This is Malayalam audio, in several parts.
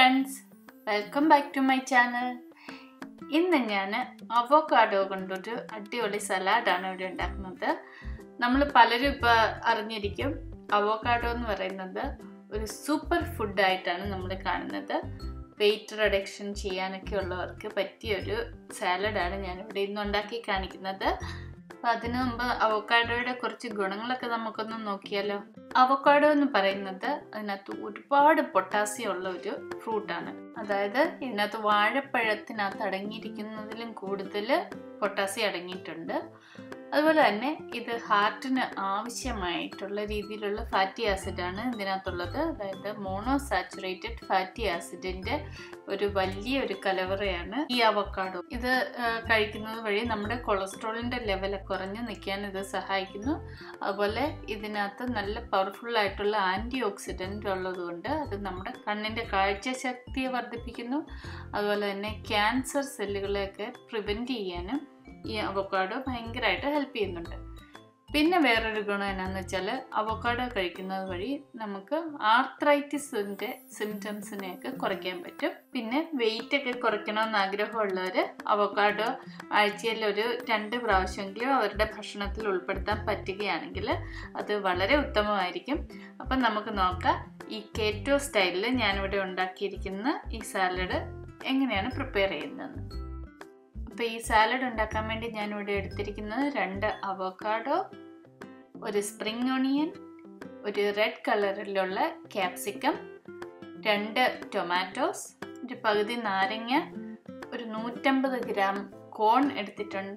friends welcome back to my channel ഇന്ന് ഞാൻ അവോക്കാഡോ കൊണ്ടൊരു അടിപൊളി സലാഡാണ് ഇവിടെ ഉണ്ടാക്കുന്നത് നമ്മൾ പലരും ഇപ്പോൾ അറിഞ്ഞിരിക്കും അവോക്കാഡോ എന്ന് പറയുന്നത് ഒരു സൂപ്പർ ഫുഡായിട്ടാണ് നമ്മൾ കാണുന്നത് വെയിറ്റ് റിഡക്ഷൻ ചെയ്യാനൊക്കെ ഉള്ളവർക്ക് പറ്റിയൊരു സാലഡാണ് ഞാനിവിടെ ഇന്ന് ഉണ്ടാക്കി കാണിക്കുന്നത് അപ്പം അതിനു മുമ്പ് അവോക്കാഡോയുടെ കുറച്ച് ഗുണങ്ങളൊക്കെ നമുക്കൊന്ന് നോക്കിയാലോ അവോക്കാഡോ എന്ന് പറയുന്നത് അതിനകത്ത് ഒരുപാട് പൊട്ടാസ്യം ഉള്ള ഒരു ഫ്രൂട്ടാണ് അതായത് ഇതിനകത്ത് വാഴപ്പഴത്തിനകത്ത് അടങ്ങിയിരിക്കുന്നതിലും കൂടുതൽ പൊട്ടാസ്യം അടങ്ങിയിട്ടുണ്ട് അതുപോലെ തന്നെ ഇത് ഹാർട്ടിന് ആവശ്യമായിട്ടുള്ള രീതിയിലുള്ള ഫാറ്റി ആസിഡാണ് ഇതിനകത്തുള്ളത് അതായത് മോണോസാച്ചുറേറ്റഡ് ഫാറ്റി ആസിഡിന്റെ ഒരു വലിയ ഒരു കലവറയാണ് ഈ അവക്കാഡോ ഇത് കഴിക്കുന്നത് വഴി നമ്മുടെ കൊളസ്ട്രോളിന്റെ ലെവൽ കുറഞ്ഞ് നിൽക്കാൻ ഇത് സഹായിക്കുന്നു അതുപോലെ ഇതിനകത്ത് നല്ല പവർഫുൾ ആയിട്ടുള്ള ആന്റി ഓക്സിഡന്റ് ഉള്ളതുകൊണ്ട് അത് നമ്മുടെ കണ്ണിന്റെ കാഴ്ചശക്തിയെ വർദ്ധിപ്പിക്കുന്നു അതുപോലെ തന്നെ ക്യാൻസർ സെല്ലുകളെയൊക്കെ പ്രിവെന്റ് ചെയ്യാനും ഈ അവക്കാഡോ ഭയങ്കരമായിട്ട് ഹെൽപ്പ് ചെയ്യുന്നുണ്ട് പിന്നെ വേറൊരു ഗുണം എന്നാന്ന് വെച്ചാൽ അവക്കാഡോ കഴിക്കുന്നത് വഴി നമുക്ക് ആർത്രൈറ്റിസിൻ്റെ സിംറ്റംസിനെയൊക്കെ കുറയ്ക്കാൻ പറ്റും പിന്നെ വെയിറ്റ് ഒക്കെ കുറയ്ക്കണമെന്ന് ആഗ്രഹമുള്ളവർ അവക്കാഡോ ആഴ്ചയിൽ ഒരു രണ്ട് പ്രാവശ്യമെങ്കിലും അവരുടെ ഭക്ഷണത്തിൽ ഉൾപ്പെടുത്താൻ പറ്റുകയാണെങ്കിൽ അത് വളരെ ഉത്തമമായിരിക്കും അപ്പം നമുക്ക് നോക്കാം ഈ കേറ്റോ സ്റ്റൈലിൽ ഞാനിവിടെ ഉണ്ടാക്കിയിരിക്കുന്ന ഈ സാലഡ് എങ്ങനെയാണ് പ്രിപ്പയർ ചെയ്യുന്നതെന്ന് അപ്പോൾ ഈ സാലഡ് ഉണ്ടാക്കാൻ വേണ്ടി ഞാനിവിടെ എടുത്തിരിക്കുന്നത് രണ്ട് അവോക്കാഡോ ഒരു സ്പ്രിംഗ് ഓണിയൻ ഒരു റെഡ് കളറിലുള്ള ക്യാപ്സിക്കം രണ്ട് ടൊമാറ്റോസ് ഒരു പകുതി നാരങ്ങ ഒരു നൂറ്റമ്പത് ഗ്രാം കോൺ എടുത്തിട്ടുണ്ട്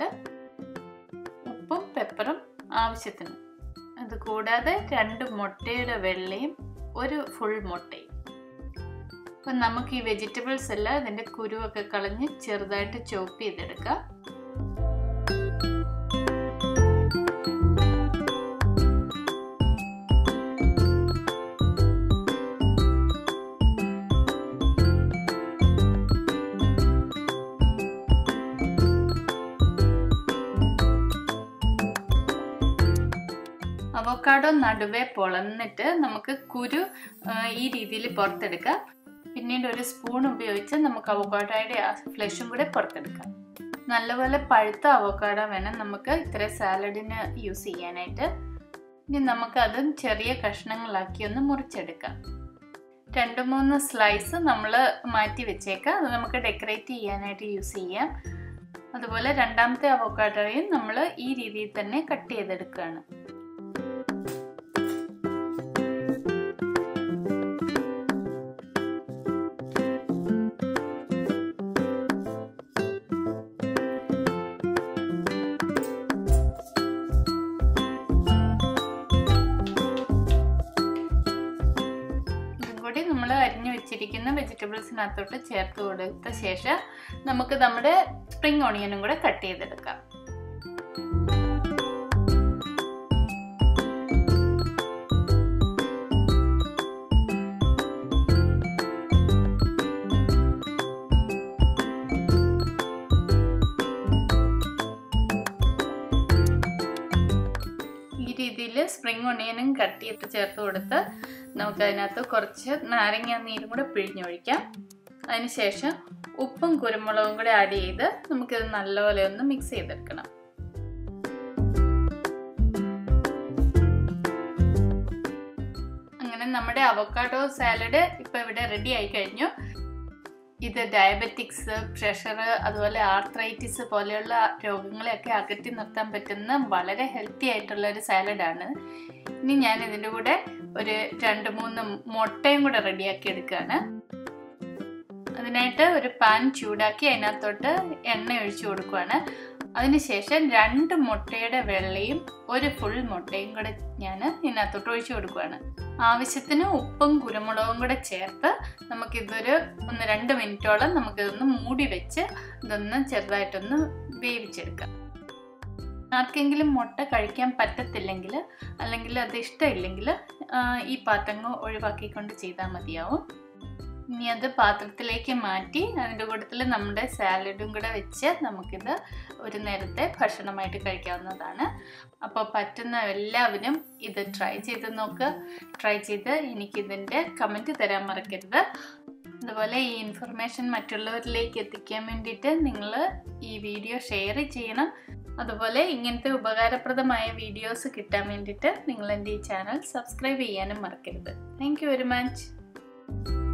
ഉപ്പും പെപ്പറും ആവശ്യത്തിന് അത് കൂടാതെ രണ്ട് മുട്ടയുടെ വെള്ളയും ഒരു ഫുൾ മുട്ടയും അപ്പം നമുക്ക് ഈ വെജിറ്റബിൾസ് എല്ലാം ഇതിൻ്റെ കുരുവൊക്കെ കളഞ്ഞ് ചെറുതായിട്ട് ചോപ്പ് ചെയ്തെടുക്കാം അവക്കാഡോ നടുവേ പൊളന്നിട്ട് നമുക്ക് കുരു ഈ രീതിയിൽ പുറത്തെടുക്കാം പിന്നീട് ഒരു സ്പൂൺ ഉപയോഗിച്ച് നമുക്ക് അവക്കാഡോയുടെ ആ ഫ്ലഷും കൂടെ പുറത്തെടുക്കാം നല്ലപോലെ പഴുത്ത അവക്കാഡോ വേണം നമുക്ക് ഇത്ര സാലഡിന് യൂസ് ചെയ്യാനായിട്ട് ഇനി നമുക്കത് ചെറിയ കഷ്ണങ്ങളാക്കി ഒന്ന് മുറിച്ചെടുക്കാം രണ്ട് മൂന്ന് സ്ലൈസ് നമ്മൾ മാറ്റി വെച്ചേക്കാം അത് നമുക്ക് ഡെക്കറേറ്റ് ചെയ്യാനായിട്ട് യൂസ് ചെയ്യാം അതുപോലെ രണ്ടാമത്തെ അവക്കാഡോയും നമ്മൾ ഈ രീതിയിൽ തന്നെ കട്ട് ചെയ്തെടുക്കുകയാണ് കൂടി നമ്മൾ അരിഞ്ഞു വെച്ചിരിക്കുന്ന വെജിറ്റബിൾസിനകത്തോട്ട് ചേർത്ത് കൊടുത്ത ശേഷം നമുക്ക് നമ്മുടെ സ്പ്രിംഗ് ഓണിയനും കൂടെ കട്ട് ചെയ്തെടുക്കാം ഈ രീതിയിൽ സ്പ്രിംഗ് ഒണിയനും കട്ട് ചെയ്ത് ചേർത്ത് കൊടുത്ത് നമുക്ക് അതിനകത്ത് കുറച്ച് നാരങ്ങ നീരും കൂടെ പിഴിഞ്ഞൊഴിക്കാം അതിനുശേഷം ഉപ്പും കുരുമുളകും കൂടെ ആഡ് ചെയ്ത് നമുക്കിത് നല്ലപോലെ ഒന്ന് മിക്സ് ചെയ്തെടുക്കണം അങ്ങനെ നമ്മുടെ അവക്കാഡോ സാലഡ് ഇപ്പൊ ഇവിടെ റെഡി ആയി കഴിഞ്ഞു ഇത് ഡയബറ്റിക്സ് പ്രഷർ അതുപോലെ ആർത്രൈറ്റിസ് പോലെയുള്ള രോഗങ്ങളെയൊക്കെ അകറ്റി നിർത്താൻ പറ്റുന്ന വളരെ ഹെൽത്തി ആയിട്ടുള്ള ഒരു സാലഡാണ് ഇനി ഞാൻ ഇതിൻ്റെ കൂടെ ഒരു രണ്ട് മൂന്ന് മുട്ടയും കൂടെ റെഡിയാക്കി എടുക്കുകയാണ് അതിനായിട്ട് ഒരു പാൻ ചൂടാക്കി അതിനകത്തോട്ട് എണ്ണ ഒഴിച്ചു കൊടുക്കുകയാണ് അതിനുശേഷം രണ്ട് മുട്ടയുടെ വെള്ളയും ഒരു ഫുൾ മുട്ടയും കൂടെ ഞാൻ ഇതിനകത്തോട്ട് ഒഴിച്ചു കൊടുക്കുകയാണ് ആവശ്യത്തിന് ഉപ്പും കുരുമുളകും കൂടെ ചേർത്ത് നമുക്കിതൊരു ഒന്ന് രണ്ട് മിനിറ്റോളം നമുക്കിതൊന്ന് മൂടി വെച്ച് ഇതൊന്ന് ചെറുതായിട്ടൊന്ന് വേവിച്ചെടുക്കാം ആർക്കെങ്കിലും മുട്ട കഴിക്കാൻ പറ്റത്തില്ലെങ്കിൽ അല്ലെങ്കിൽ അത് ഇഷ്ടമില്ലെങ്കിൽ ഈ പാത്രങ്ങൾ ഒഴിവാക്കിക്കൊണ്ട് ചെയ്താൽ മതിയാവും ഇനി അത് പാത്രത്തിലേക്ക് മാറ്റി അതിൻ്റെ കൂട്ടത്തിൽ നമ്മുടെ സാലഡും കൂടെ വെച്ച് നമുക്കിത് ഒരു നേരത്തെ ഭക്ഷണമായിട്ട് കഴിക്കാവുന്നതാണ് അപ്പോൾ പറ്റുന്ന എല്ലാവരും ഇത് ട്രൈ ചെയ്ത് നോക്കുക ട്രൈ ചെയ്ത് എനിക്കിതിൻ്റെ കമൻറ്റ് തരാൻ മറക്കരുത് അതുപോലെ ഈ ഇൻഫർമേഷൻ മറ്റുള്ളവരിലേക്ക് എത്തിക്കാൻ വേണ്ടിയിട്ട് നിങ്ങൾ ഈ വീഡിയോ ഷെയർ ചെയ്യണം അതുപോലെ ഇങ്ങനത്തെ ഉപകാരപ്രദമായ വീഡിയോസ് കിട്ടാൻ വേണ്ടിയിട്ട് നിങ്ങൾ എൻ്റെ ഈ ചാനൽ സബ്സ്ക്രൈബ് ചെയ്യാനും മറക്കരുത് താങ്ക് യു വെരി മച്ച്